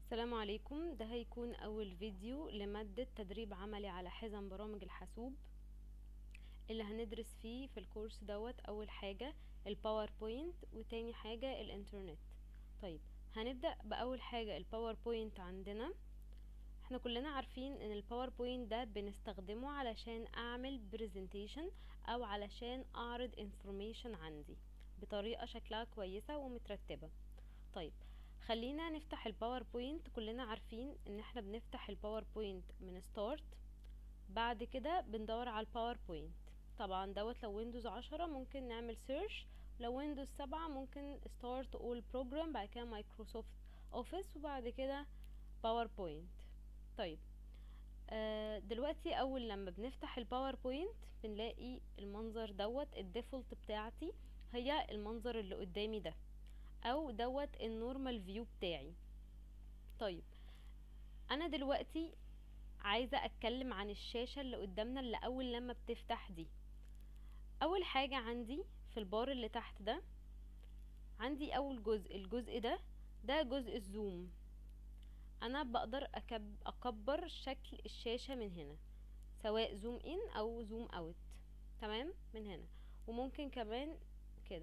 السلام عليكم ده هيكون اول فيديو لمادة تدريب عملي على حزم برامج الحاسوب اللي هندرس فيه في الكورس دوت اول حاجة الباوربوينت وتاني حاجة الانترنت طيب هنبدأ بأول حاجة الباوربوينت عندنا احنا كلنا عارفين ان الباوربوينت ده بنستخدمه علشان اعمل برزنتيشن او علشان اعرض انفورميشن عندي بطريقة شكلها كويسة ومترتبة طيب خلينا نفتح الباوربوينت كلنا عارفين ان احنا بنفتح الباوربوينت من ستارت بعد كده بندور على الباوربوينت طبعا دوت لو ويندوز عشرة ممكن نعمل سيرش لو ويندوز سبعة ممكن ستارت اول بروجرام بعد كده مايكروسوفت اوفيس وبعد كده باوربوينت طيب آه دلوقتي اول لما بنفتح الباوربوينت بنلاقي المنظر دوت الديفولت بتاعتي هي المنظر اللي قدامي ده او دوت النورمال فيو بتاعي طيب انا دلوقتي عايزة اتكلم عن الشاشة اللي قدامنا اللي اول لما بتفتح دي اول حاجة عندي في البار اللي تحت ده عندي اول جزء الجزء ده ده جزء الزوم انا بقدر أكب اكبر شكل الشاشة من هنا سواء زوم ان او زوم اوت تمام من هنا وممكن كمان كده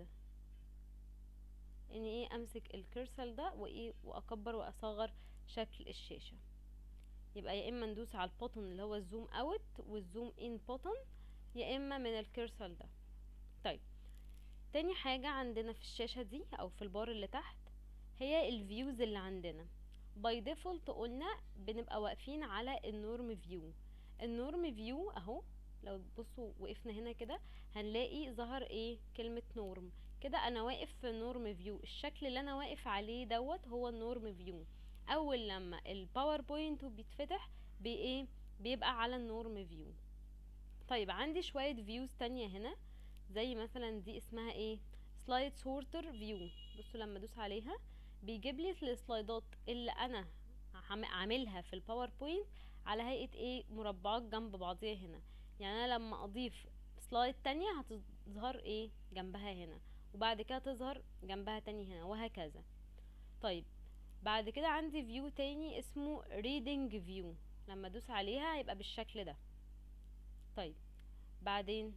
اني ايه امسك الكرسل ده وايه واكبر واصغر شكل الشاشة يبقى يا اما ندوس على البوتن اللي هو الزوم اوت والزوم ان بوتن يا اما من الكرسل ده طيب تاني حاجة عندنا في الشاشة دي او في البار اللي تحت هي الفيوز اللي عندنا باي ديفولت قلنا بنبقى واقفين على النورم فيو النورم فيو اهو لو بصوا وقفنا هنا كده هنلاقي ظهر ايه كلمة نورم كده انا واقف في نورم فيو الشكل اللي انا واقف عليه دوت هو النورم فيو اول لما الباوربوينت بيتفتح بايه بيبقى على النورم فيو طيب عندي شوية فيوز تانية هنا زي مثلا دي اسمها ايه سلايد سورتر فيو بصوا لما ادوس عليها بيجيب لي السلايدات اللي انا عاملها في الباوربوينت على هيئة ايه مربعات جنب بعضيها هنا يعني انا لما اضيف سلايد تانية هتظهر ايه جنبها هنا وبعد كده تظهر جنبها تاني هنا وهكذا طيب بعد كده عندي فيو تاني اسمه reading view لما ادوس عليها هيبقى بالشكل ده طيب بعدين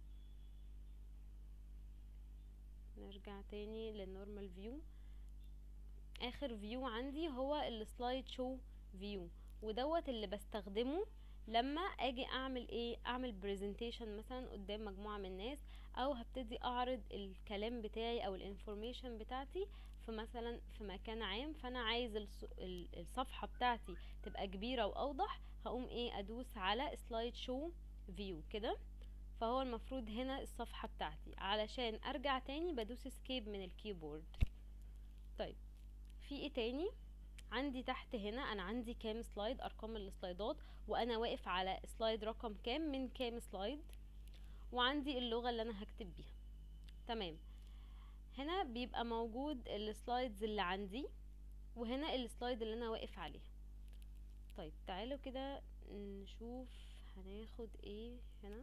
نرجع تاني للنورمال فيو اخر فيو عندي هو السلايد شو فيو ودوت اللي بستخدمه لما اجي اعمل ايه اعمل برزنتيشن مثلا قدام مجموعه من الناس او هبتدي اعرض الكلام بتاعي او الانفورميشن بتاعتي في مثلا في مكان عام فانا عايز الصفحه بتاعتي تبقى كبيره واوضح هقوم ايه ادوس على سلايد شو فيو كده فهو المفروض هنا الصفحه بتاعتي علشان ارجع تاني بدوس اسكيب من الكيبورد طيب في ايه تاني عندي تحت هنا انا عندي كام سلايد ارقام السلايدات وانا واقف على سلايد رقم كام من كام سلايد وعندي اللغة اللي انا هكتب بيها تمام هنا بيبقى موجود السلايدز اللي عندي وهنا السلايد اللي انا واقف عليها طيب تعالوا كده نشوف هناخد ايه هنا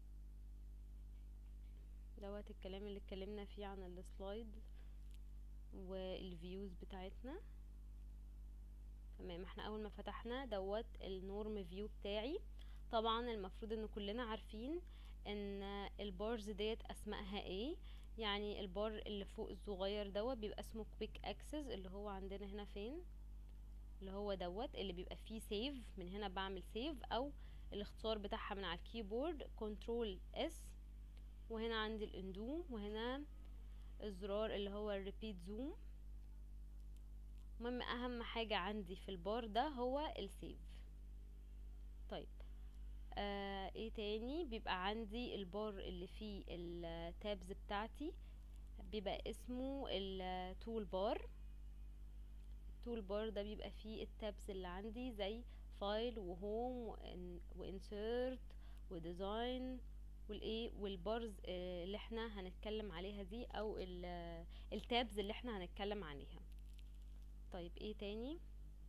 دوت الكلام اللي اتكلمنا فيه عن السلايد والفيوز بتاعتنا تمام احنا اول ما فتحنا دوت النورم فيو بتاعي طبعا المفروض ان كلنا عارفين ان البارز ديت اسمائها ايه يعني البار اللي فوق الصغير دوت بيبقى اسمه كويك اكسس اللي هو عندنا هنا فين اللي هو دوت اللي بيبقى فيه سيف من هنا بعمل سيف او الاختصار بتاعها من على الكيبورد كنترول اس وهنا عندي الاندو وهنا الزرار اللي هو الريبيت زوم المهم اهم حاجة عندي في البار ده هو السيف طيب آه ايه تاني بيبقى عندي البار اللي فيه التابز بتاعتي بيبقى اسمه التول بار التول بار ده بيبقى فيه التابز اللي عندي زي فايل وهوم وانسيرت وديزاين والايه والبارز اللي احنا هنتكلم عليها دي او التابز اللي احنا هنتكلم عليها طيب ايه تاني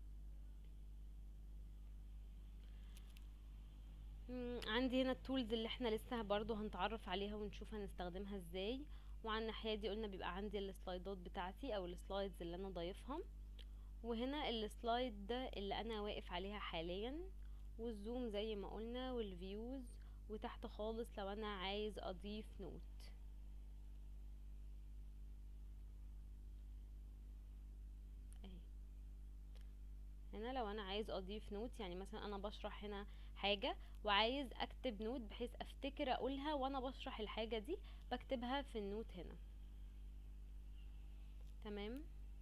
عندي هنا التولز اللي احنا لسه برضو هنتعرف عليها ونشوف هنستخدمها ازاي وعلى الناحية دي قلنا بيبقى عندي السلايدات بتاعتي او السلايدز اللي انا ضايفها وهنا السلايد ده اللي انا واقف عليها حاليا والزوم زي ما قلنا والفيوز وتحت خالص لو انا عايز اضيف نوت اهي هنا لو انا عايز اضيف نوت يعني مثلا انا بشرح هنا حاجة وعايز اكتب نوت بحيث افتكر اقولها وانا بشرح الحاجة دي بكتبها في النوت هنا تمام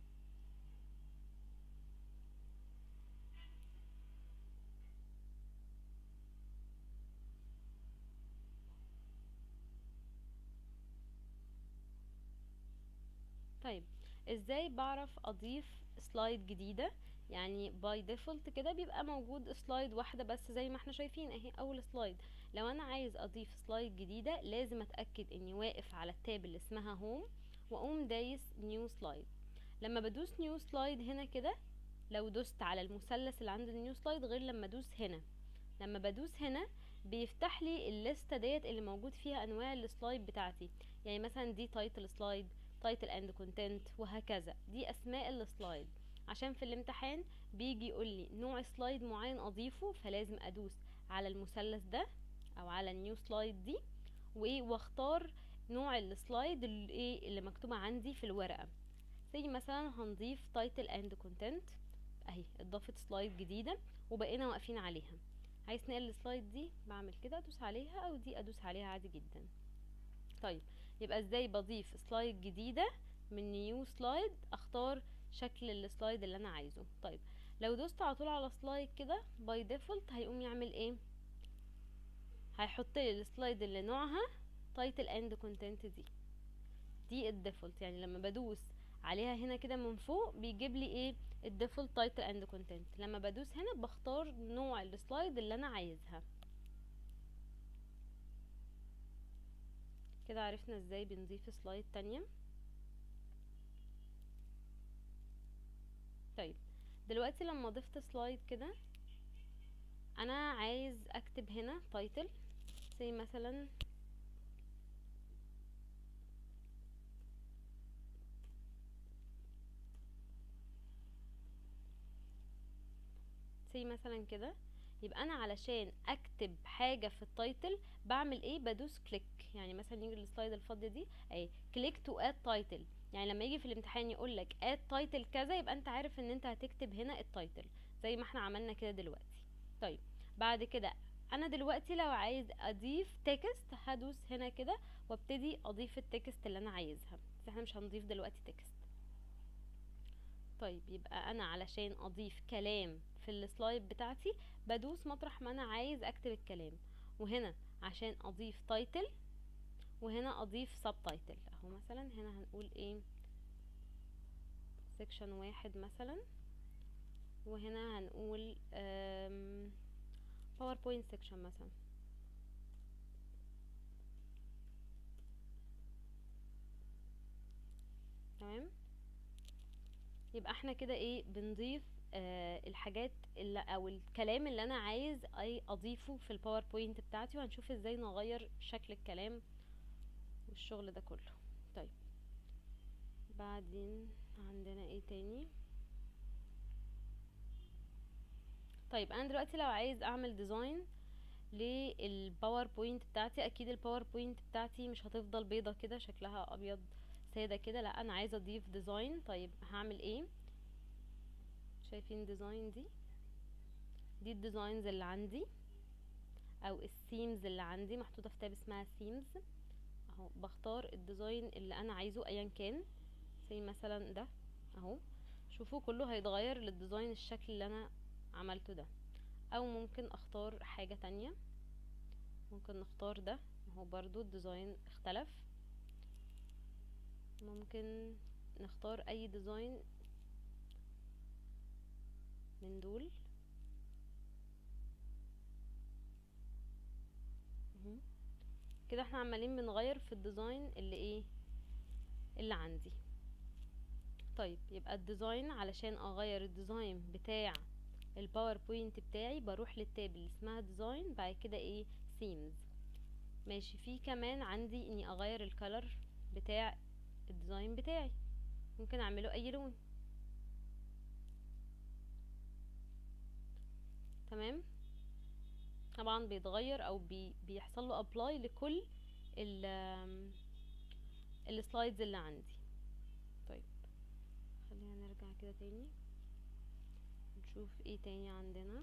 طيب ازاي بعرف اضيف سلايد جديدة يعني باي ديفولت كده بيبقى موجود سلايد واحدة بس زي ما احنا شايفين اهي اول سلايد لو انا عايز اضيف سلايد جديدة لازم اتأكد اني واقف على التاب اللي اسمها هوم واقوم دايس نيو سلايد لما بدوس نيو سلايد هنا كده لو دوست على المثلث اللي عند النيو سلايد غير لما ادوس هنا لما بدوس هنا بيفتح لي الليسته ديت اللي موجود فيها انواع السلايد بتاعتي يعني مثلا دي تايتل سلايد تايتل اند كونتنت وهكذا دي اسماء السلايد عشان في الامتحان بيجي يقول لي نوع سلايد معين اضيفه فلازم ادوس على المثلث ده او على النيو سلايد دي وايه واختار نوع السلايد اللي ايه اللي مكتوبه عندي في الورقه زي مثلا هنضيف تايتل اند كونتنت اهي اضافت سلايد جديده وبقينا واقفين عليها عايز نقل السلايد دي بعمل كده ادوس عليها او دي ادوس عليها عادي جدا طيب يبقى ازاي بضيف سلايد جديده من نيو سلايد اختار شكل السلايد اللي انا عايزه طيب لو دوست على طول على سلايد كده باي ديفولت هيقوم يعمل ايه هيحط لي السلايد اللي نوعها تايتل اند كونتنت دي دي الديفولت يعني لما بدوس عليها هنا كده من فوق بيجيب لي ايه الديفولت تايتل اند كونتنت لما بدوس هنا بختار نوع السلايد اللي انا عايزها كده عرفنا ازاي بنضيف سلايد تانية طيب دلوقتي لما ضفت سلايد كده انا عايز اكتب هنا تايتل زي مثلا زي مثلا كده يبقى انا علشان اكتب حاجه في التايتل بعمل ايه بدوس كليك يعني مثلا يجي السلايد الفاضيه دي اهي كليك تو اد تايتل يعني لما يجي في الامتحان يقول لك اد تايتل كذا يبقى انت عارف ان انت هتكتب هنا التايتل زي ما احنا عملنا كده دلوقتي طيب بعد كده انا دلوقتي لو عايز اضيف تكست هدوس هنا كده وابتدي اضيف التكست اللي انا عايزها بس احنا مش هنضيف دلوقتي تكست طيب يبقى انا علشان اضيف كلام في السلايد بتاعتي بدوس مطرح ما انا عايز اكتب الكلام وهنا عشان اضيف تايتل وهنا اضيف سب تايتل اهو مثلا هنا هنقول ايه سيكشن واحد مثلا وهنا هنقول باوربوينت سيكشن مثلا تمام يبقى احنا كده ايه بنضيف آه الحاجات اللي او الكلام اللي انا عايز اي اضيفه في الباوربوينت بتاعتي وهنشوف ازاي نغير شكل الكلام والشغل ده كله طيب بعدين عندنا ايه تاني طيب انا دلوقتي لو عايز اعمل ديزاين للباوربوينت بتاعتي اكيد الباوربوينت بتاعتي مش هتفضل بيضة كده شكلها ابيض سادة كده لا انا عايزة اضيف ديزاين طيب هعمل ايه شايفين ديزاين دي دي الديزاينز اللي عندي او الثيمز اللي عندي محطوطة في تاب اسمها ثيمز اهو بختار الديزاين اللي انا عايزه ايا كان زي مثلا ده اهو شوفوا كله هيتغير للديزاين الشكل اللي انا عملته ده او ممكن اختار حاجة تانية ممكن نختار ده اهو برضو الديزاين اختلف ممكن نختار اي ديزاين من دول كده احنا عمالين بنغير في الديزاين اللي ايه اللي عندي طيب يبقى الديزاين علشان اغير الديزاين بتاع الباوربوينت بتاعي بروح للتاب اللي اسمها ديزاين بعد كده ايه ثيمز ماشي في كمان عندي اني اغير الكلر بتاع الديزاين بتاعي ممكن اعمله اي لون تمام طبعا بيتغير او بي بيحصل له ابلاي لكل ال السلايدز اللي عندي طيب خلينا نرجع كده تاني نشوف ايه تاني عندنا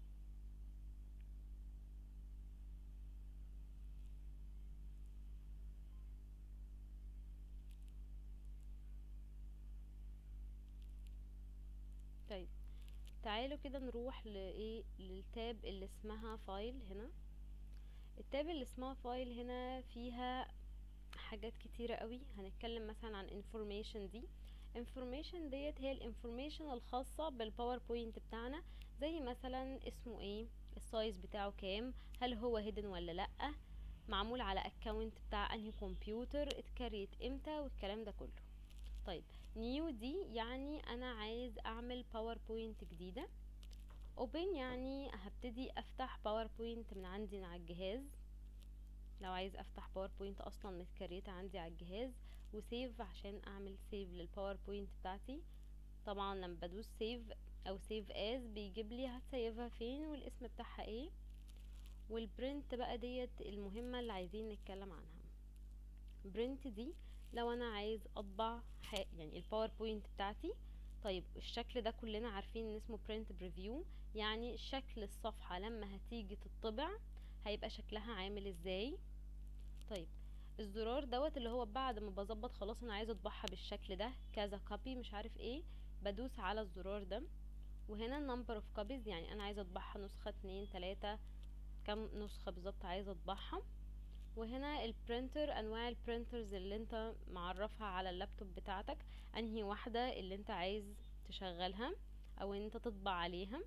طيب تعالوا كده نروح لايه للتاب اللي اسمها فايل هنا التاب اللي اسمها فايل هنا فيها حاجات كتيرة قوي هنتكلم مثلا عن information دي information ديت هي الانفورميشن الخاصة بالباوربوينت بتاعنا زي مثلا اسمه ايه السايز بتاعه كام هل هو هيدن ولا لأ معمول على اكونت بتاع انهي كمبيوتر اتكريت امتى والكلام ده كله طيب نيو دي يعني انا عايز اعمل باوربوينت جديدة open يعني هبتدي افتح باوربوينت من عندي على الجهاز لو عايز افتح باوربوينت اصلا متكريتة عندي على الجهاز وسيف عشان اعمل سيف للباوربوينت بتاعتي طبعا لما بدوس سيف او سيف از بيجيب لي هتسيفها فين والاسم بتاعها ايه والبرنت بقى ديت المهمة اللي عايزين نتكلم عنها برنت دي لو انا عايز اطبع يعني الباوربوينت بتاعتي طيب الشكل ده كلنا عارفين ان اسمه برنت بريفيو يعني شكل الصفحة لما هتيجي تطبع هيبقى شكلها عامل ازاي طيب الزرار دوت اللي هو بعد ما بظبط خلاص انا عايزه اطبعها بالشكل ده كذا كوبي مش عارف ايه بدوس على الزرار ده وهنا number of copies يعني انا عايزه اطبعها نسخه اتنين تلاتة كم نسخه بالظبط عايزه اطبعها وهنا البرينتر انواع البرينترز اللي انت معرفها على اللابتوب بتاعتك انهي واحده اللي انت عايز تشغلها او انت تطبع عليها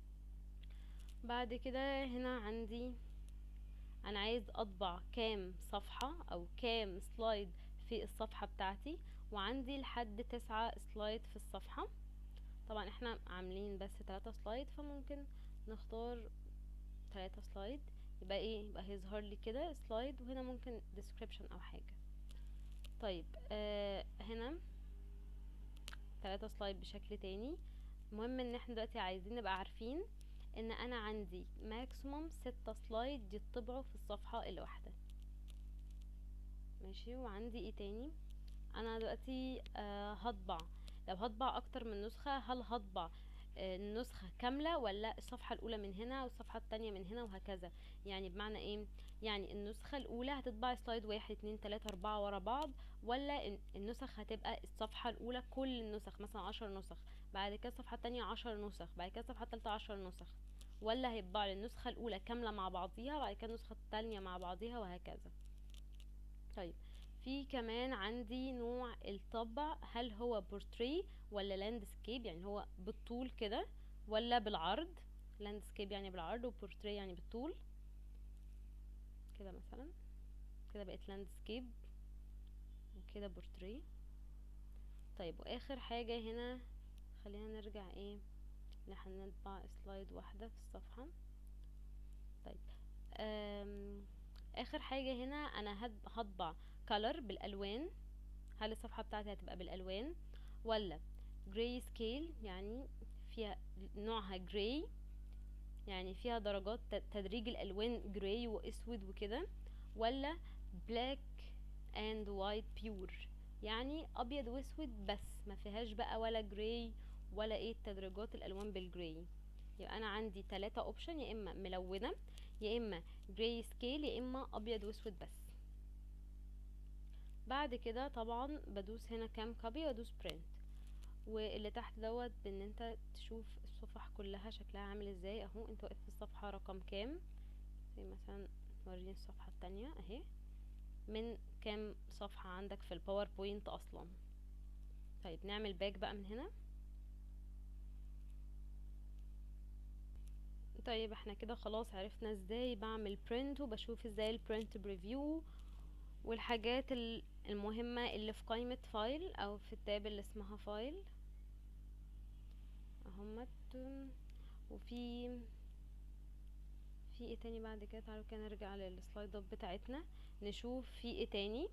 بعد كده هنا عندي انا عايز اطبع كام صفحة او كام سلايد في الصفحة بتاعتي وعندي لحد تسعة سلايد في الصفحة طبعا احنا عاملين بس تلاتة سلايد فممكن نختار تلاتة سلايد يبقى ايه يبقى هيظهر لي كده سلايد وهنا ممكن description او حاجة طيب آه هنا تلاتة سلايد بشكل تاني المهم ان احنا دلوقتي عايزين نبقى عارفين ان انا عندي ماكسيموم ستة سلايد يطبعوا في الصفحة الواحدة ماشي وعندي ايه تاني انا دلوقتي آه هطبع لو هطبع اكتر من نسخة هل هطبع آه النسخة كاملة ولا الصفحة الاولى من هنا والصفحة التانية من هنا وهكذا يعني بمعنى ايه يعني النسخة الاولى هتطبع سلايد واحد اتنين تلاتة اربعة ورا بعض ولا النسخ هتبقى الصفحة الاولى كل النسخ مثلا عشر نسخ بعد كده الصفحة التانية عشر نسخ بعد كده الصفحة التالتة عشر نسخ ولا هيطبع لي النسخة الأولى كاملة مع بعضيها بعد كده النسخة التانية مع بعضيها وهكذا طيب في كمان عندي نوع الطبع هل هو بورتري ولا لاندسكيب يعني هو بالطول كده ولا بالعرض لاندسكيب يعني بالعرض وبورتري يعني بالطول كده مثلا كده بقت لاندسكيب وكده بورتري طيب واخر حاجة هنا خلينا نرجع ايه ان احنا نطبع سلايد واحدة في الصفحة طيب اخر حاجة هنا انا هطبع color بالالوان هل الصفحة بتاعتي هتبقى بالالوان ولا gray scale يعني فيها نوعها gray يعني فيها درجات تدريج الالوان gray واسود وكده ولا black and white pure يعني ابيض واسود بس ما فيهاش بقى ولا gray ولا ايه تدرجات الالوان بالجراي يبقى انا عندي تلاتة اوبشن يا اما ملونة يا اما جراي سكيل يا اما ابيض واسود بس بعد كده طبعا بدوس هنا كام كوبي وادوس برنت واللي تحت دوت بان انت تشوف الصفح كلها شكلها عامل ازاي اهو انت واقف في الصفحة رقم كام زي مثلا وريني الصفحة التانية اهي من كام صفحة عندك في الباوربوينت اصلا طيب نعمل باك بقى من هنا طيب احنا كده خلاص عرفنا ازاي بعمل برنت وبشوف ازاي البرنت بريفيو والحاجات المهمة اللي في قائمة فايل او في التاب اللي اسمها فايل اهمت وفي في ايه تاني بعد كده تعالوا كده نرجع للسلايدات بتاعتنا نشوف في ايه تاني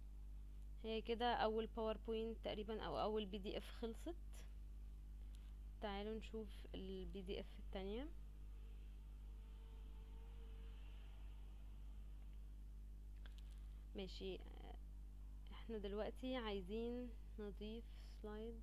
هي كده اول باوربوينت تقريبا او اول بي دي اف خلصت تعالوا نشوف البي دي اف التانية ماشي احنا دلوقتي عايزين نضيف سلايد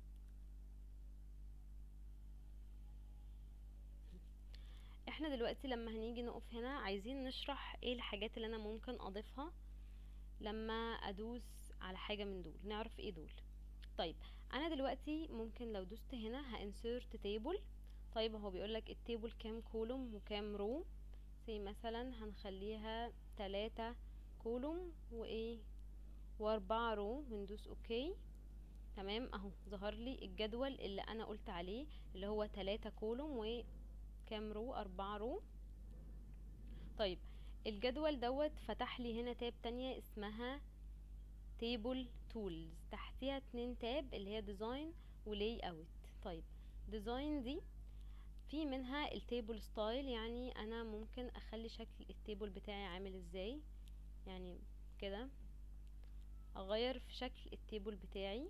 احنا دلوقتي لما هنيجي نقف هنا عايزين نشرح ايه الحاجات اللي انا ممكن اضيفها لما ادوس على حاجة من دول نعرف ايه دول طيب انا دلوقتي ممكن لو دوست هنا هانسيرت تيبل طيب هو بيقولك التيبل كام كولوم وكام رو زي مثلا هنخليها تلاتة كولوم وايه واربعة رو وندوس اوكي تمام اهو ظهر لي الجدول اللي انا قلت عليه اللي هو تلاتة كولوم وكام رو اربعة رو طيب الجدول دوت فتح لي هنا تاب تانية اسمها تيبل تولز تحتيها اتنين تاب اللي هي ديزاين ولاي اوت طيب ديزاين دي في منها التيبل ستايل يعني انا ممكن اخلي شكل التيبل بتاعي عامل ازاي يعني كده اغير في شكل التيبل بتاعي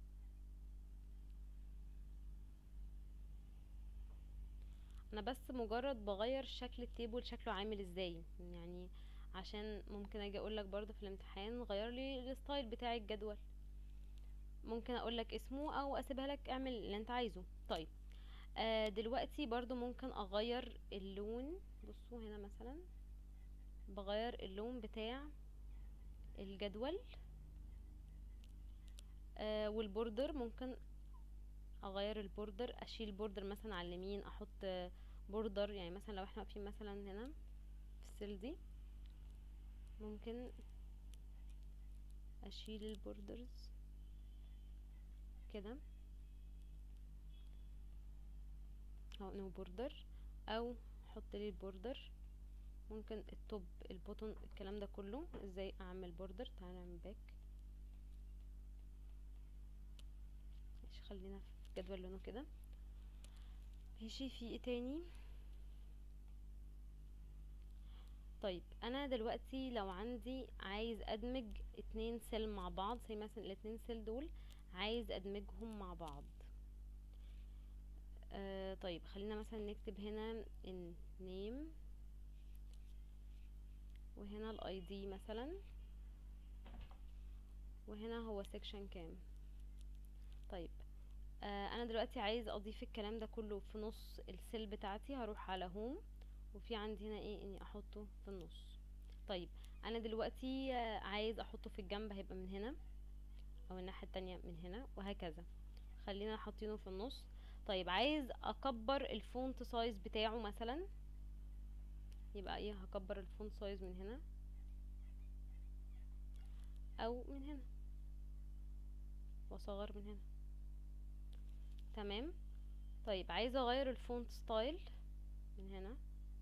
انا بس مجرد بغير شكل التيبل شكله عامل ازاي يعني عشان ممكن اجي اقولك برضو في الامتحان غير لي الستايل بتاع الجدول ممكن اقولك اسمه او اسيبها لك اعمل اللي انت عايزه طيب آه دلوقتي برضو ممكن اغير اللون بصوا هنا مثلا بغير اللون بتاع الجدول آه والبوردر ممكن اغير البوردر اشيل بوردر مثلا على اليمين احط بوردر يعني مثلا لو احنا واقفين مثلا هنا في السيل دي ممكن اشيل البوردرز كده او نو بوردر او احط لي البوردر ممكن التوب البوتون الكلام ده كله ازاي اعمل بوردر تعالى نعمل باك ماشي خلينا في جدول لونه كده ماشي في ايه تاني طيب انا دلوقتي لو عندي عايز ادمج اتنين سيل مع بعض زي مثلا الاتنين سيل دول عايز ادمجهم مع بعض آه طيب خلينا مثلا نكتب هنا النيم وهنا الاي دي مثلا وهنا هو سيكشن كام طيب آه انا دلوقتي عايز اضيف الكلام ده كله في نص السيل بتاعتي هروح على هوم وفي عندي هنا ايه اني احطه في النص طيب انا دلوقتي آه عايز احطه في الجنب هيبقى من هنا او الناحية التانية من هنا وهكذا خلينا حاطينه في النص طيب عايز اكبر الفونت سايز بتاعه مثلا يبقى ايه هكبر الفونت سايز من هنا او من هنا واصغر من هنا تمام طيب عايزه اغير الفونت ستايل من هنا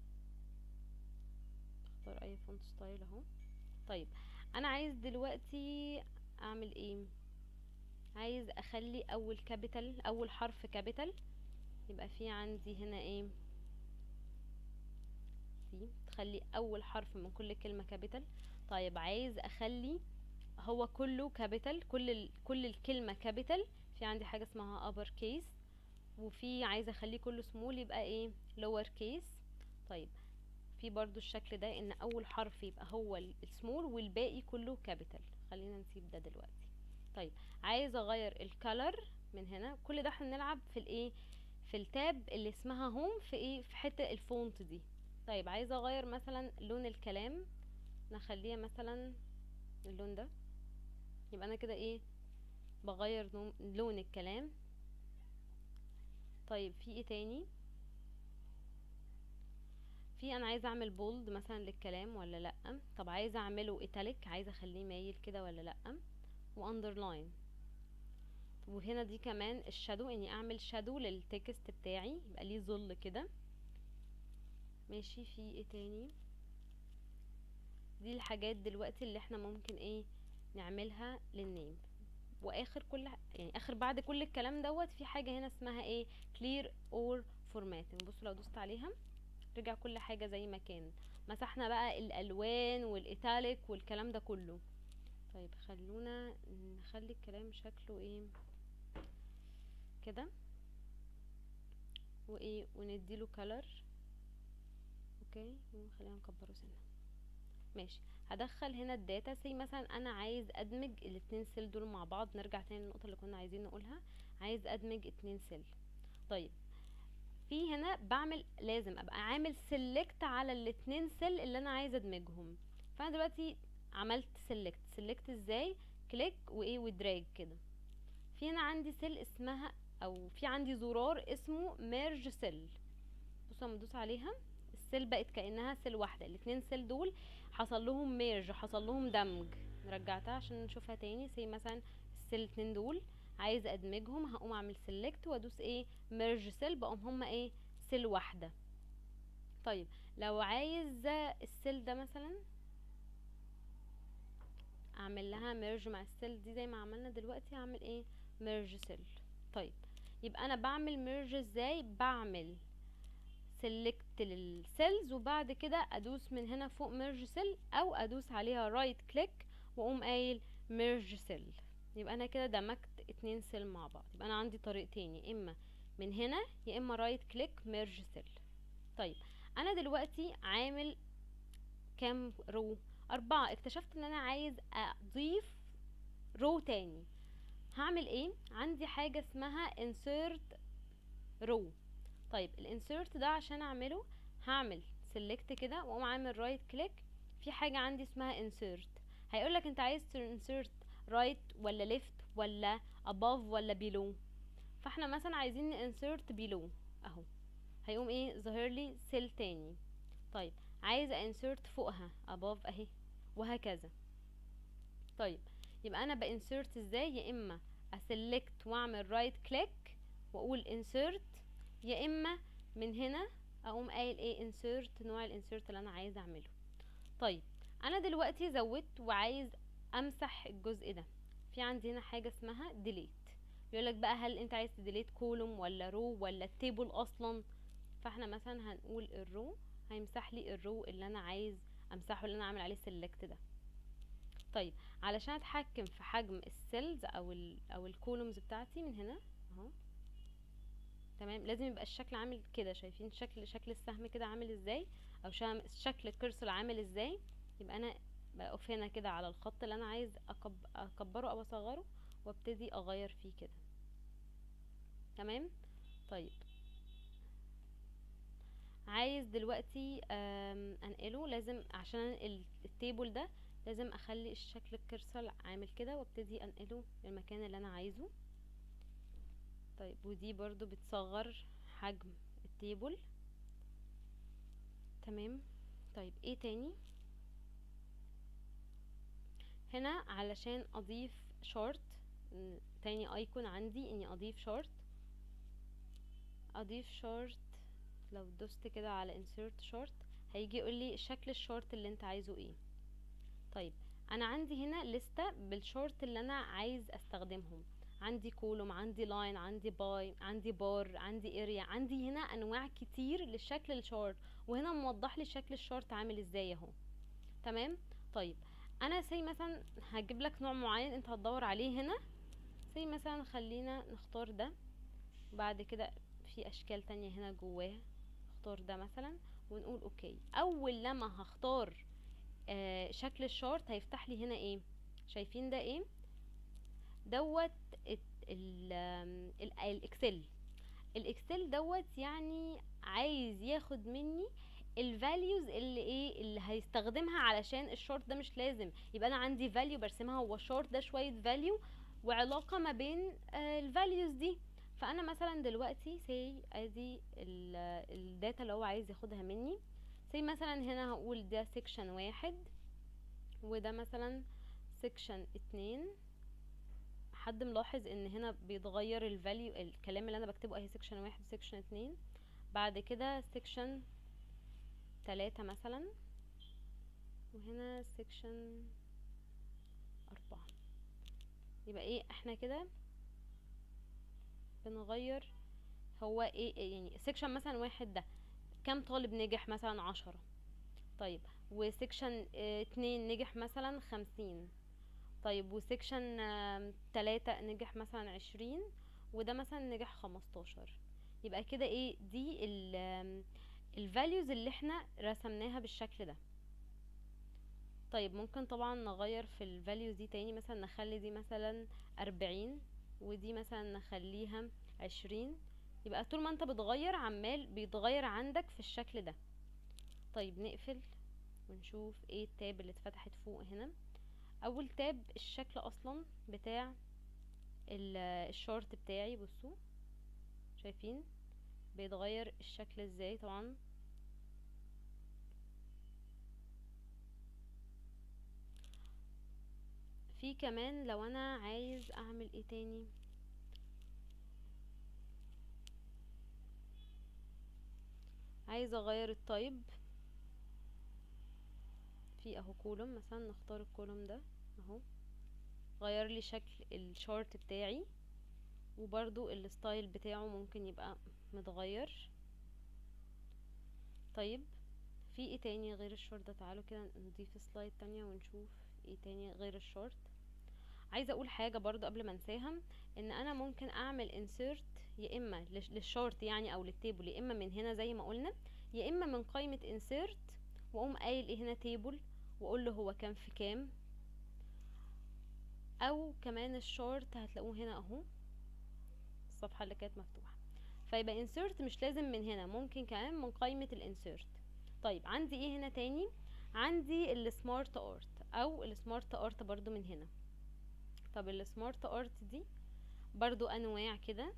اختار اي فونت ستايل اهو طيب انا عايز دلوقتي اعمل ايه عايز اخلي اول كابيتال اول حرف كابيتال يبقى في عندي هنا ايه سي تخلي اول حرف من كل كلمه كابيتال طيب عايز اخلي هو كله كابيتال كل ال... كل الكلمه كابيتال في عندي حاجه اسمها ابر كيس وفي عايزه اخليه كله سمول يبقى ايه لور كيس طيب في برضو الشكل ده ان اول حرف يبقى هو السمول والباقي كله كابيتال خلينا نسيب ده دلوقتي طيب عايز اغير الكالر من هنا كل ده احنا بنلعب في الايه في التاب اللي اسمها هوم في ايه في حته الفونت دي طيب عايزه اغير مثلا لون الكلام نخليها مثلا اللون ده يبقى انا كده ايه بغير لون الكلام طيب في ايه تاني في انا عايزه اعمل بولد مثلا للكلام ولا لا طب عايزه اعمله ايتاليك عايزه اخليه مايل كده ولا لا واندرلاين وهنا دي كمان الشادو اني اعمل شادو للتكست بتاعي يبقى ليه ظل كده ماشي في ايه تاني دي الحاجات دلوقتي اللي احنا ممكن ايه نعملها للنيم واخر كل يعني اخر بعد كل الكلام دوت في حاجه هنا اسمها ايه clear or formatting بصوا لو دوست عليها رجع كل حاجه زي ما كان مسحنا بقى الالوان والايتاليك والكلام ده كله طيب خلونا نخلي الكلام شكله ايه كده وايه ونديله color اوكي خلينا نكبره سنه ماشي هدخل هنا الداتا سي مثلا انا عايز ادمج الاتنين سيل دول مع بعض نرجع تاني للنقطه اللي كنا عايزين نقولها عايز ادمج اتنين سيل طيب في هنا بعمل لازم ابقى عامل سيلكت على الاتنين سيل اللي انا عايز ادمجهم فانا دلوقتي عملت سيلكت سيلكت ازاي كليك وايه ودراج كده في هنا عندي سيل اسمها او في عندي زرار اسمه ميرج سيل بصوا لما ادوس عليها السيل بقت كانها سيل واحده الاتنين سيل دول حصل لهم ميرج حصل لهم دمج رجعتها عشان نشوفها تاني زي مثلا السيل اتنين دول عايزه ادمجهم هقوم اعمل سيلكت وادوس ايه ميرج سيل بقوم هما ايه سيل واحده طيب لو عايز السيل ده مثلا اعمل لها ميرج مع السيل دي زي ما عملنا دلوقتي هعمل ايه ميرج سيل طيب يبقى انا بعمل ميرج ازاي بعمل سيلكت للسيلز وبعد كده ادوس من هنا فوق ميرج سيل او ادوس عليها رايت كليك واقوم قايل ميرج سيل يبقى انا كده دمجت اتنين سيل مع بعض يبقى انا عندي طريقتين يا اما من هنا يا اما رايت كليك ميرج سيل طيب انا دلوقتي عامل كام رو اربعة اكتشفت ان انا عايز اضيف رو تاني هعمل ايه عندي حاجة اسمها insert row طيب الانسيرت ده عشان اعمله هعمل سيلكت كده واقوم عامل رايت كليك في حاجة عندي اسمها insert هيقولك انت عايز insert right ولا left ولا above ولا below فاحنا مثلا عايزين insert below اهو هيقوم ايه ظاهر لي سيل تاني طيب عايزه insert فوقها above اهي وهكذا طيب يبقى انا بانسيرت ازاي يا اما اسلكت واعمل رايت كليك واقول insert يا اما من هنا اقوم قايل ايه insert نوع الانسيرت اللي انا عايز اعمله طيب انا دلوقتي زودت وعايز امسح الجزء ده في عندي هنا حاجه اسمها delete يقولك بقى هل انت عايز تديليت كولوم ولا رو ولا التيبل اصلا فاحنا مثلا هنقول الرو هيمسح لي الرو اللي انا عايز امسحه اللي انا عامل عليه سيلكت ده طيب علشان اتحكم في حجم السيلز او ال او الكولومز بتاعتي من هنا اهو تمام لازم يبقى الشكل عامل كده شايفين شكل شكل السهم كده عامل ازاي او شكل الكرسل عامل ازاي يبقى انا بقف هنا كده على الخط اللي انا عايز أكب اكبره او اصغره وابتدي اغير فيه كده تمام طيب عايز دلوقتي انقله لازم عشان التيبل ده لازم اخلي الشكل الكرسل عامل كده وابتدي انقله للمكان اللي انا عايزه طيب ودي برضو بتصغر حجم التيبل تمام طيب ايه تاني هنا علشان اضيف شارت تاني ايكون عندي اني اضيف شارت اضيف شارت لو دوست كده على insert chart هيجي يقول لي شكل الشارت اللي انت عايزه ايه طيب انا عندي هنا لستة بالشارت اللي انا عايز استخدمهم عندي كولوم عندي لاين عندي باي عندي بار عندي اريا عندي هنا انواع كتير للشكل الشارت وهنا موضح لي شكل الشارت عامل ازاي اهو تمام طيب انا سي مثلا هجيب لك نوع معين انت هتدور عليه هنا سي مثلا خلينا نختار ده وبعد كده في اشكال تانية هنا جواه اختار ده مثلا ونقول اوكي اول لما هختار آه شكل الشارت هيفتح لي هنا ايه شايفين ده ايه دوت الاكسل الاكسل دوت يعني عايز ياخد مني الفاليوز اللي ايه اللي هيستخدمها علشان الشورت ده مش لازم يبقى انا عندي فاليو برسمها هو الشورت ده شويه فاليو وعلاقه ما بين الفاليوز دي فانا مثلا دلوقتي سي ادي الداتا اللي هو عايز ياخدها مني سي مثلا هنا هقول ده سيكشن واحد وده مثلا سيكشن اتنين حد ملاحظ ان هنا بيتغير الفاليو الكلام اللي انا بكتبه اهي سيكشن واحد وسيكشن اتنين بعد كده سيكشن تلاتة مثلا وهنا سيكشن أربعة يبقى ايه احنا كده بنغير هو ايه يعني سيكشن مثلا واحد ده كم طالب نجح مثلا عشرة طيب وسيكشن اتنين نجح مثلا خمسين طيب وسيكشن تلاتة نجح مثلا عشرين وده مثلا نجح خمستاشر يبقى كده ايه دي ال الفاليوز اللي احنا رسمناها بالشكل ده طيب ممكن طبعا نغير في الفاليوز دي تاني مثلا نخلي دي مثلا أربعين ودي مثلا نخليها عشرين يبقى طول ما انت بتغير عمال بيتغير عندك في الشكل ده طيب نقفل ونشوف ايه التاب اللي اتفتحت فوق هنا اول تاب الشكل اصلا بتاع الشورت بتاعي بصوا شايفين بيتغير الشكل ازاي طبعا في كمان لو انا عايز اعمل ايه تاني عايز اغير التايب في اهو كولوم مثلا نختار الكولوم ده اهو غير لي شكل الشارت بتاعي وبرضو الستايل بتاعه ممكن يبقى متغير طيب في ايه تاني غير الشورت ده تعالوا كده نضيف سلايد تانية ونشوف ايه تاني غير الشورت عايزه اقول حاجه برضو قبل ما انساها ان انا ممكن اعمل انسيرت يا اما للشورت يعني او للتيبل يا اما من هنا زي ما قلنا يا اما من قائمه انسيرت واقوم قايل ايه هنا تيبل واقول له هو كام في كام او كمان الشورت هتلاقوه هنا اهو الصفحه اللي كانت مفتوحه فيبقى insert مش لازم من هنا ممكن كمان من قائمه الانسيرت طيب عندي ايه هنا تاني عندي السمارت ارت او السمارت ارت برضو من هنا طب السمارت ارت دي برضو انواع كده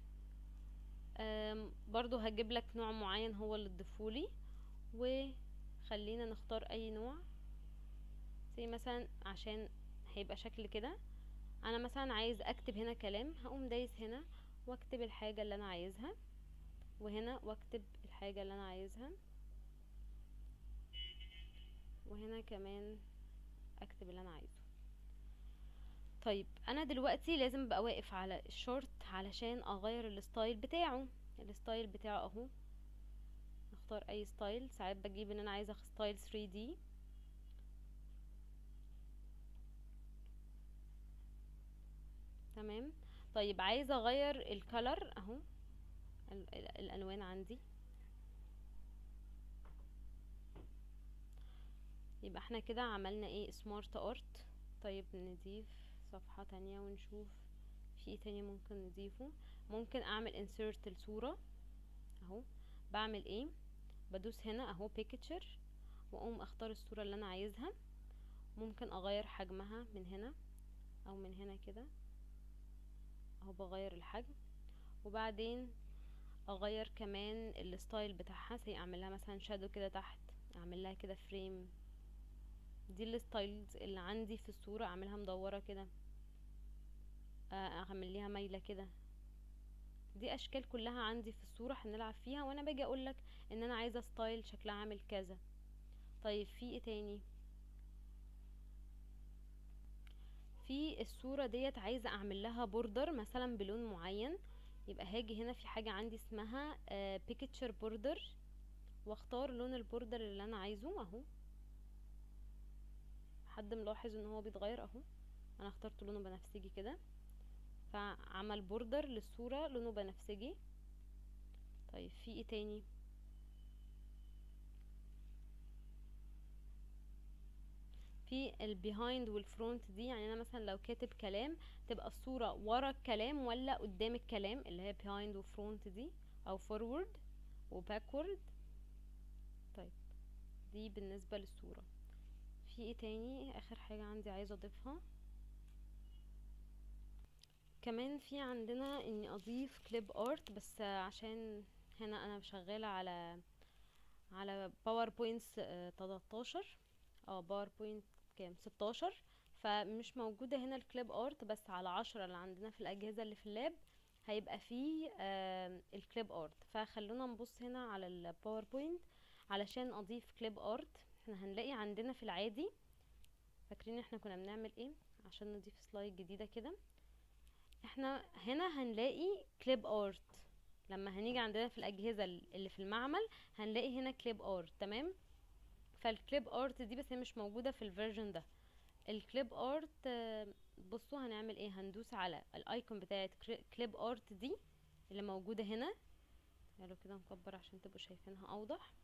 برضو هجيب لك نوع معين هو اللي تضيفولي وخلينا نختار اي نوع زي مثلا عشان هيبقى شكل كده انا مثلا عايز اكتب هنا كلام هقوم دايس هنا واكتب الحاجة اللي انا عايزها وهنا واكتب الحاجة اللي انا عايزها وهنا كمان اكتب اللي انا عايزه طيب انا دلوقتي لازم ابقى واقف على الشورت علشان اغير الستايل بتاعه الستايل بتاعه اهو نختار اي ستايل ساعات بجيب ان انا عايزه ستايل 3D تمام طيب عايزه اغير الكلر اهو ال ال الالوان عندي يبقى احنا كده عملنا ايه سمارت ارت طيب نضيف صفحة تانية ونشوف في ايه تاني ممكن نضيفه ممكن اعمل insert الصورة اهو بعمل ايه بدوس هنا اهو picture واقوم اختار الصورة اللي انا عايزها ممكن اغير حجمها من هنا او من هنا كده اهو بغير الحجم وبعدين اغير كمان الستايل بتاعها زي اعمل لها مثلا شادو كده تحت اعمل لها كده فريم دي الستايلز اللي عندي في الصورة اعملها مدورة كده اعمل ليها مايلة كده دي اشكال كلها عندي في الصورة هنلعب فيها وانا باجي اقولك ان انا عايزة ستايل شكلها عامل كذا طيب في ايه تاني في الصورة ديت عايزة اعمل لها بوردر مثلا بلون معين يبقى هاجي هنا في حاجة عندي اسمها بيكتشر بوردر واختار لون البوردر اللي انا عايزه اهو حد ملاحظ ان هو بيتغير اهو انا اخترت لونه بنفسجي كده فعمل بوردر للصورة لونه بنفسجي طيب في ايه تاني في البيهايند والفرونت دي يعني انا مثلا لو كاتب كلام تبقى الصورة ورا الكلام ولا قدام الكلام اللي هي behind وفرونت دي او forward وباكورد طيب دي بالنسبة للصورة في ايه تاني اخر حاجة عندي عايزة اضيفها كمان في عندنا اني اضيف كليب ارت بس عشان هنا انا شغالة على على باوربوينت 13 اه باوربوينت كام 16 فمش موجودة هنا الكليب ارت بس على عشرة اللي عندنا في الاجهزة اللي في اللاب هيبقى فيه آه الكليب ارت فخلونا نبص هنا على الباوربوينت علشان اضيف كليب ارت احنا هنلاقي عندنا في العادي فاكرين احنا كنا بنعمل ايه عشان نضيف سلايد جديدة كده احنا هنا هنلاقي كليب ارت لما هنيجي عندنا في الاجهزة اللي في المعمل هنلاقي هنا كليب ارت تمام فالكليب ارت دي بس هي مش موجودة في الفيرجن ده الكليب ارت بصوا هنعمل ايه هندوس على الايكون بتاعت كليب ارت دي اللي موجودة هنا تعالوا كده نكبر عشان تبقوا شايفينها اوضح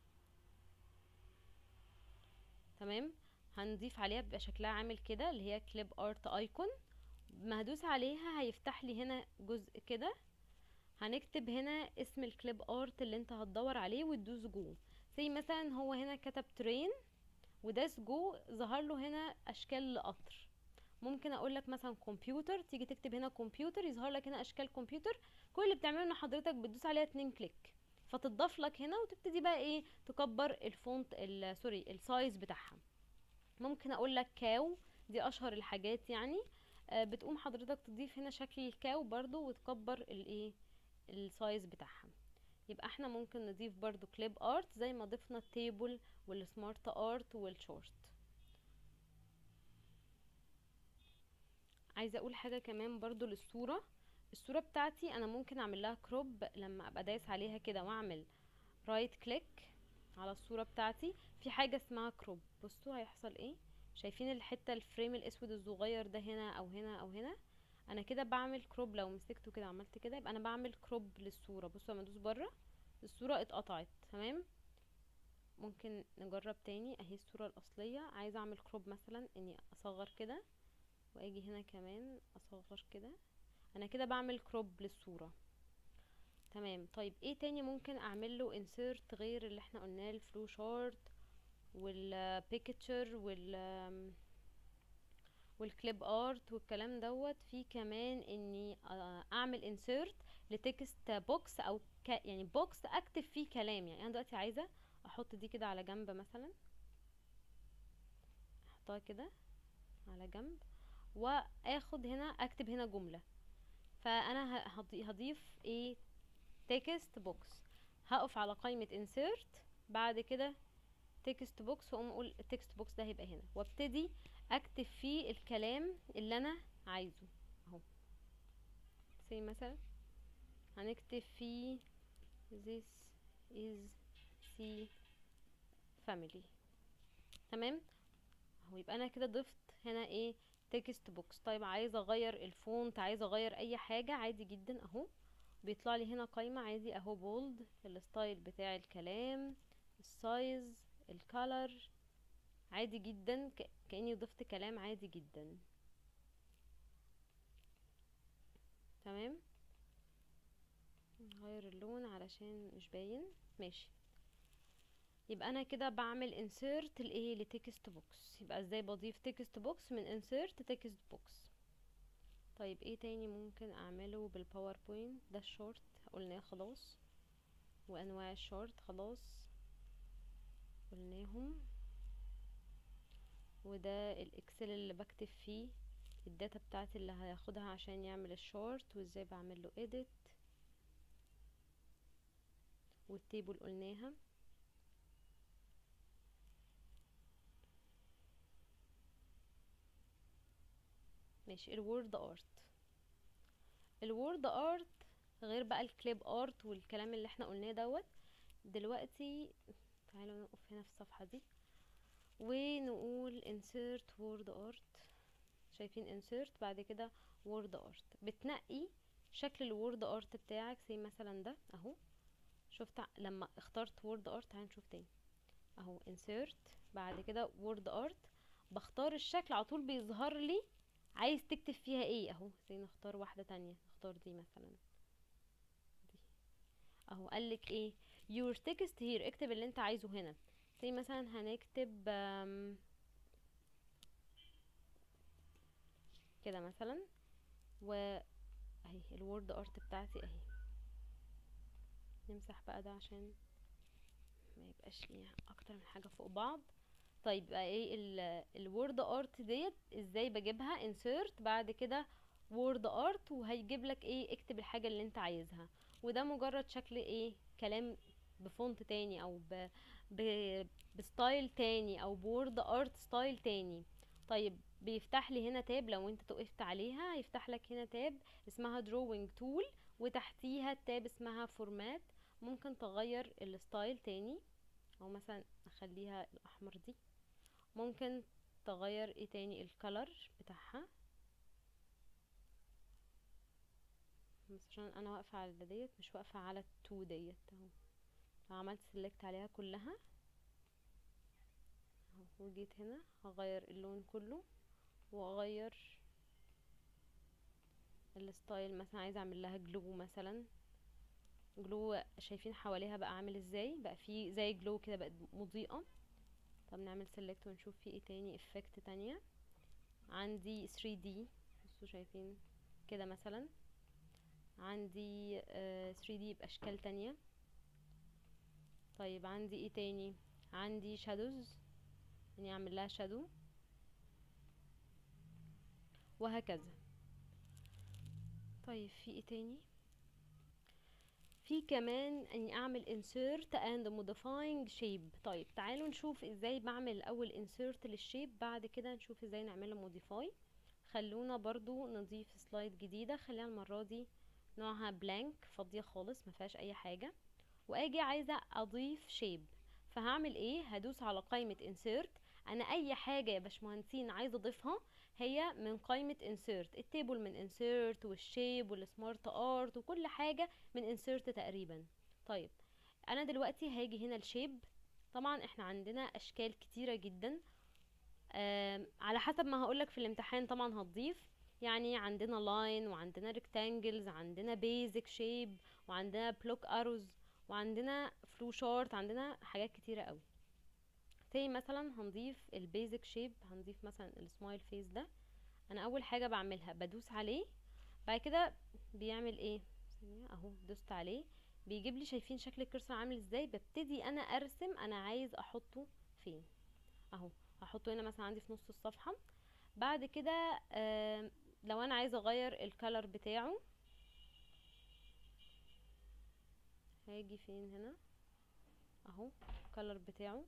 تمام هنضيف عليها بيبقى شكلها عامل كده اللي هي كليب ارت ايكون ما هدوس عليها هيفتح لي هنا جزء كده هنكتب هنا اسم الكليب ارت اللي انت هتدور عليه وتدوس جو زي مثلا هو هنا كتب ترين وداس جو ظهر له هنا اشكال لقطر ممكن اقول لك مثلا كمبيوتر تيجي تكتب هنا كمبيوتر يظهر لك هنا اشكال كمبيوتر كل اللي بتعمله ان حضرتك بتدوس عليها اتنين كليك فتضاف لك هنا وتبتدي بقى ايه تكبر الفونت ال- سوري السايز بتاعها ممكن اقول لك كاو دي اشهر الحاجات يعني آه، بتقوم حضرتك تضيف هنا شكل الكاو برضو وتكبر الايه السايز بتاعها يبقى احنا ممكن نضيف برضو كليب ارت زي ما ضفنا التيبل والسمارت ارت والشورت عايزه اقول حاجه كمان برضو للصوره الصوره بتاعتي انا ممكن اعمل لها كروب لما ابقى دايس عليها كده واعمل رايت كليك على الصوره بتاعتي في حاجه اسمها كروب بصوا هيحصل ايه شايفين الحته الفريم الاسود الصغير ده هنا او هنا او هنا انا كده بعمل كروب لو مسكته كده عملت كده يبقى انا بعمل كروب للصوره بصوا لما ادوس بره الصوره اتقطعت تمام ممكن نجرب تاني اهي الصوره الاصليه عايزه اعمل كروب مثلا اني اصغر كده واجي هنا كمان اصغر كده انا كده بعمل كروب للصوره تمام طيب ايه تاني ممكن اعمل له انسيرت غير اللي احنا قلناه الفلو شارت والبيكتشر وال والكليب ارت والكلام دوت في كمان اني آه، اعمل انسيرت لتكست بوكس او ك... يعني بوكس اكتب فيه كلام يعني انا دلوقتي عايزه احط دي كده على جنب مثلا احطها كده على جنب واخد هنا اكتب هنا جمله فانا ه- هضي- هضيف ايه تكست بوكس هقف على قائمه insert بعد كده تكست بوكس واقوم اقول التكست بوكس ده هيبقى هنا وابتدي اكتب فيه الكلام اللي انا عايزه اهو زي مثلا هنكتب فيه this is the family تمام اهو يبقى انا كده ضفت هنا ايه تكست بوكس طيب عايزه اغير الفونت عايزه اغير اي حاجه عادي جدا اهو بيطلع لي هنا قائمه عادي اهو بولد الستايل بتاع الكلام السايز الكالر عادي جدا ك... كاني ضفت كلام عادي جدا تمام نغير اللون علشان مش باين ماشي يبقى انا كده بعمل insert لايه لتكست بوكس يبقى ازاي بضيف تكست بوكس من insert تكست بوكس طيب ايه تاني ممكن اعمله بالباوربوينت ده الشورت قلناه خلاص وانواع الشورت خلاص قلناهم وده الاكسل اللي بكتب فيه الداتا بتاعتي اللي هياخدها عشان يعمل الشورت وازاي بعمل له edit والتيبل قلناها ماشي الوورد ارت الوورد ارت غير بقى الكليب ارت والكلام اللي احنا قلناه دوت دلوقتي تعالوا نقف هنا في الصفحة دي ونقول insert word art شايفين insert بعد كده word art بتنقي شكل الوورد ارت بتاعك زي مثلا ده اهو شفت ع- لما اخترت وورد ارت هنشوف تاني اهو insert بعد كده word art بختار الشكل على طول بيظهر لي عايز تكتب فيها ايه اهو زي نختار واحدة تانية نختار دي مثلا دي اهو قالك ايه your text here اكتب اللي انت عايزه هنا زي مثلا هنكتب آم، كده مثلا و اهي الوورد ارت بتاعتي اهي نمسح بقى ده عشان ما يبقاش فيه اكتر من حاجة فوق بعض طيب بقى ايه الوورد ارت ديت ازاي بجيبها insert بعد كده وورد ارت وهيجيب لك ايه اكتب الحاجة اللي انت عايزها وده مجرد شكل ايه كلام بفونت تاني او ب... ب... بستايل تاني او بورد ارت ستايل تاني طيب بيفتح لي هنا تاب لو انت وقفت عليها هيفتح لك هنا تاب اسمها drawing tool وتحتيها تاب اسمها فورمات ممكن تغير الستايل تاني او مثلا اخليها الاحمر دي ممكن تغير ايه تاني الكلر بتاعها بس عشان انا واقفة على ديت مش واقفة على التو ديت اهو لو عملت سيلكت عليها كلها اهو وجيت هنا هغير اللون كله واغير الستايل مثلا عايزه اعمل لها جلو مثلا جلو شايفين حواليها بقى عامل ازاي بقى في زي جلو كده بقت مضيئه طب نعمل سيلكت ونشوف في ايه تاني افكت تانية عندي 3D بصوا شايفين كده مثلا عندي آه 3D باشكال تانية طيب عندي ايه تاني عندي شادوز اني اعمل لها شادو وهكذا طيب في ايه تاني في كمان اني اعمل insert and modifying shape طيب تعالوا نشوف ازاي بعمل الاول insert للشيب بعد كده نشوف ازاي نعملها modify خلونا برضو نضيف سلايد جديدة خليها المرة دي نوعها بلانك فاضية خالص ما فيهاش اي حاجة واجي عايزة اضيف شيب فهعمل ايه هدوس على قائمة insert انا اي حاجة يا باشمهندسين عايزة اضيفها هي من قائمة insert التيبل من insert والشيب والسمارت ارت وكل حاجة من insert تقريبا طيب انا دلوقتي هاجي هنا الشيب طبعا احنا عندنا اشكال كتيرة جدا على حسب ما هقولك في الامتحان طبعا هتضيف يعني عندنا لاين وعندنا rectangles عندنا basic shape وعندنا block arrows وعندنا فلو شارت عندنا حاجات كتيرة قوي زي مثلا هنضيف البيزك شيب هنضيف مثلا السمايل فيس ده انا اول حاجة بعملها بدوس عليه بعد كده بيعمل ايه اهو دوست عليه بيجيب لي شايفين شكل الكرسر عامل ازاي ببتدي انا ارسم انا عايز احطه فين اهو هحطه هنا مثلا عندي في نص الصفحة بعد كده آه لو انا عايزه اغير الكالر بتاعه هاجي فين هنا اهو الكالر بتاعه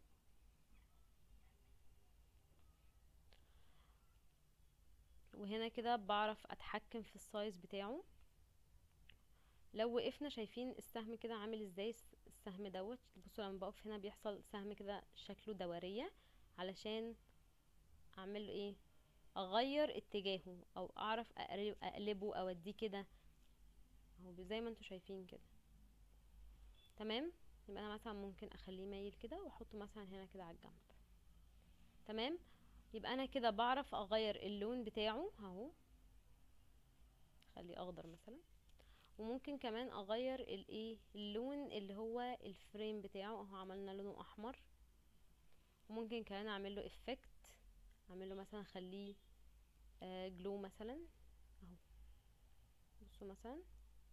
وهنا كده بعرف اتحكم في السايز بتاعه لو وقفنا شايفين السهم كده عامل ازاي السهم دوت بصوا لما بقف هنا بيحصل سهم كده شكله دورية علشان اعمل له ايه اغير اتجاهه او اعرف اقلبه اوديه كده اهو زي ما انتوا شايفين كده تمام يبقى انا مثلا ممكن اخليه مايل كده واحطه مثلا هنا كده على الجنب تمام يبقى انا كده بعرف اغير اللون بتاعه اهو خليه اخضر مثلا وممكن كمان اغير الايه اللون اللي هو الفريم بتاعه اهو عملنا لونه احمر وممكن كمان اعمل له افكت اعمل له مثلا اخليه آه جلو مثلا اهو بصوا مثلا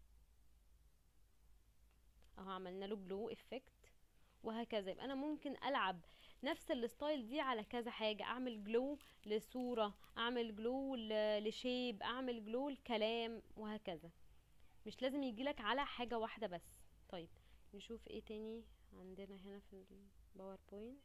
اهو عملنا له جلو افكت وهكذا يبقى انا ممكن العب نفس الستايل دي على كذا حاجة اعمل جلو لصورة اعمل جلو لشيب اعمل جلو لكلام وهكذا مش لازم يجيلك على حاجة واحدة بس طيب نشوف ايه تاني عندنا هنا في الباوربوينت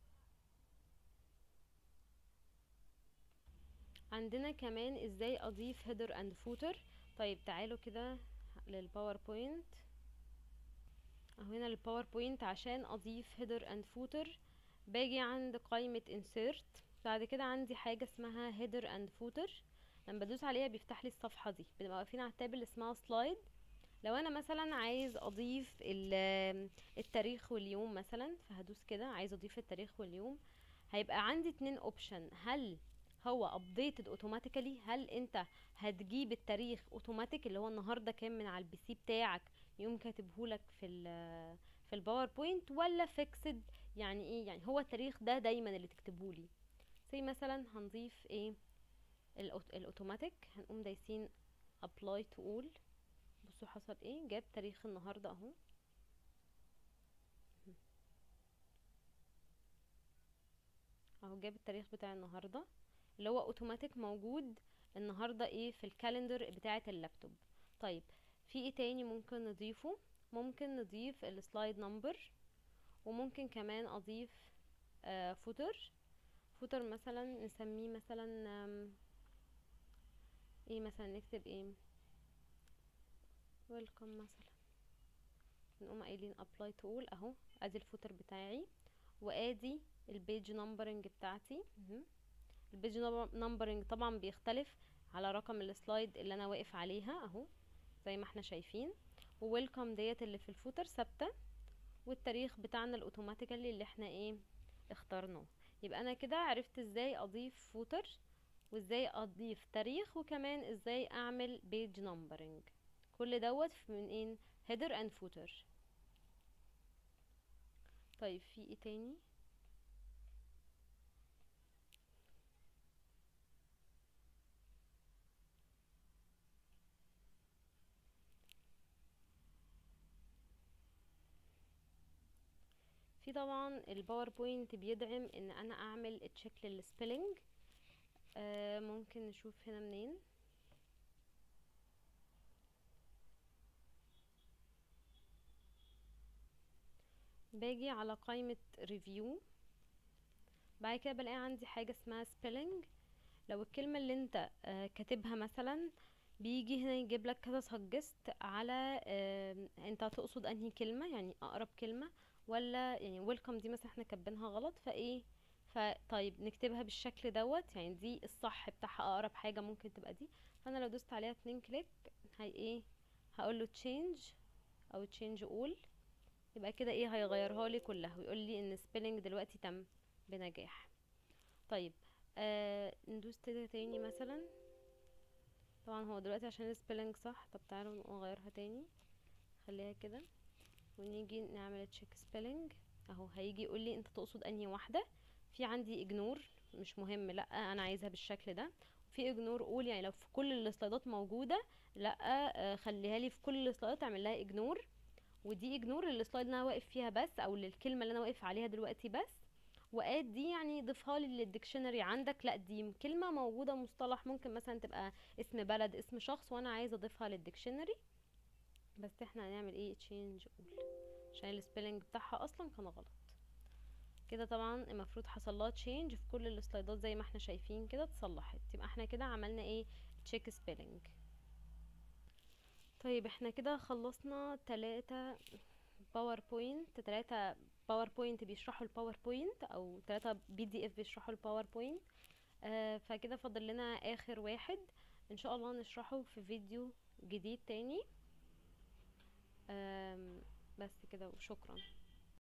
عندنا كمان ازاي اضيف هيدر اند فوتر طيب تعالوا كده للباوربوينت اهو هنا الباوربوينت عشان اضيف هيدر اند فوتر باجي عند قائمة insert بعد كده عندي حاجة اسمها header and footer لما بدوس عليها بيفتح لي الصفحة دي بنبقى واقفين على التاب اللي اسمها سلايد لو انا مثلا عايز اضيف التاريخ واليوم مثلا فهدوس كده عايز اضيف التاريخ واليوم هيبقى عندي اتنين اوبشن هل هو updated automatically هل انت هتجيب التاريخ اوتوماتيك اللي هو النهارده كان من على البي سي بتاعك يقوم كاتبهولك في ال في الباوربوينت ولا فيكسد يعني ايه يعني هو التاريخ ده دايما اللي تكتبهولي زي مثلا هنضيف ايه الاوتوماتيك هنقوم دايسين apply to all بصوا حصل ايه جاب تاريخ النهارده اهو اهو جاب التاريخ بتاع النهارده اللي هو اوتوماتيك موجود النهارده ايه في الكالندر بتاعه اللابتوب طيب في ايه تاني ممكن نضيفه ممكن نضيف السلايد نمبر وممكن كمان اضيف آه فوتر فوتر مثلا نسميه مثلا ايه مثلا نكتب ايه ويلكم مثلا نقوم قايلين apply to all اهو ادي الفوتر بتاعي وادي البيج نمبرنج بتاعتي البيج نمبرنج طبعا بيختلف على رقم السلايد اللي انا واقف عليها اهو زي ما احنا شايفين وويلكم ديت اللي في الفوتر ثابته والتاريخ بتاعنا الاوتوماتيكالي اللي احنا ايه اخترناه يبقى انا كده عرفت ازاي اضيف فوتر وازاي اضيف تاريخ وكمان ازاي اعمل بيج نمبرنج كل دوت من ايه header and footer طيب في ايه تاني في طبعا الباوربوينت بيدعم ان انا اعمل تشيك للسبيلنج آه ممكن نشوف هنا منين باجي على قائمة ريفيو بعد كده بلاقي عندي حاجة اسمها سبيلنج لو الكلمة اللي انت آه كاتبها مثلا بيجي هنا يجيب لك كذا سجست على آه انت تقصد انهي كلمة يعني اقرب كلمة ولا يعني ويلكم دي مثلا احنا كاتبينها غلط فايه فطيب نكتبها بالشكل دوت يعني دي الصح بتاعها اقرب حاجة ممكن تبقى دي فانا لو دوست عليها اتنين كليك هي ايه هقول له change او change all يبقى كده ايه هيغيرها لي كلها ويقول لي ان سبيلنج دلوقتي تم بنجاح طيب آه ندوس كده تاني مثلا طبعا هو دلوقتي عشان السبيلنج صح طب تعالوا نغيرها تاني خليها كده ونيجي نعمل تشيك سبيلنج اهو هيجي يقول لي انت تقصد انهي واحده في عندي اجنور مش مهم لا انا عايزها بالشكل ده في اجنور قول يعني لو في كل السلايدات موجوده لا آه خليها لي في كل السلايدات اعمل لها اجنور ودي اجنور للسلايد اللي انا واقف فيها بس او للكلمه اللي انا واقف عليها دلوقتي بس وقاد دي يعني ضيفها لي للديكشنري عندك لا دي كلمه موجوده مصطلح ممكن مثلا تبقى اسم بلد اسم شخص وانا عايزه اضيفها للديكشنري بس احنا هنعمل ايه تشينج اول عشان السبيلنج بتاعها اصلا كان غلط كده طبعا المفروض حصل لها تشينج في كل السلايدات زي ما احنا شايفين كده اتصلحت يبقى احنا كده عملنا ايه تشيك سبيلنج طيب احنا كده خلصنا تلاتة باوربوينت تلاتة باوربوينت بيشرحوا الباوربوينت او تلاتة بي دي اف بيشرحوا الباوربوينت آه فكده فاضل لنا اخر واحد ان شاء الله نشرحه في فيديو جديد تاني بس كده وشكرا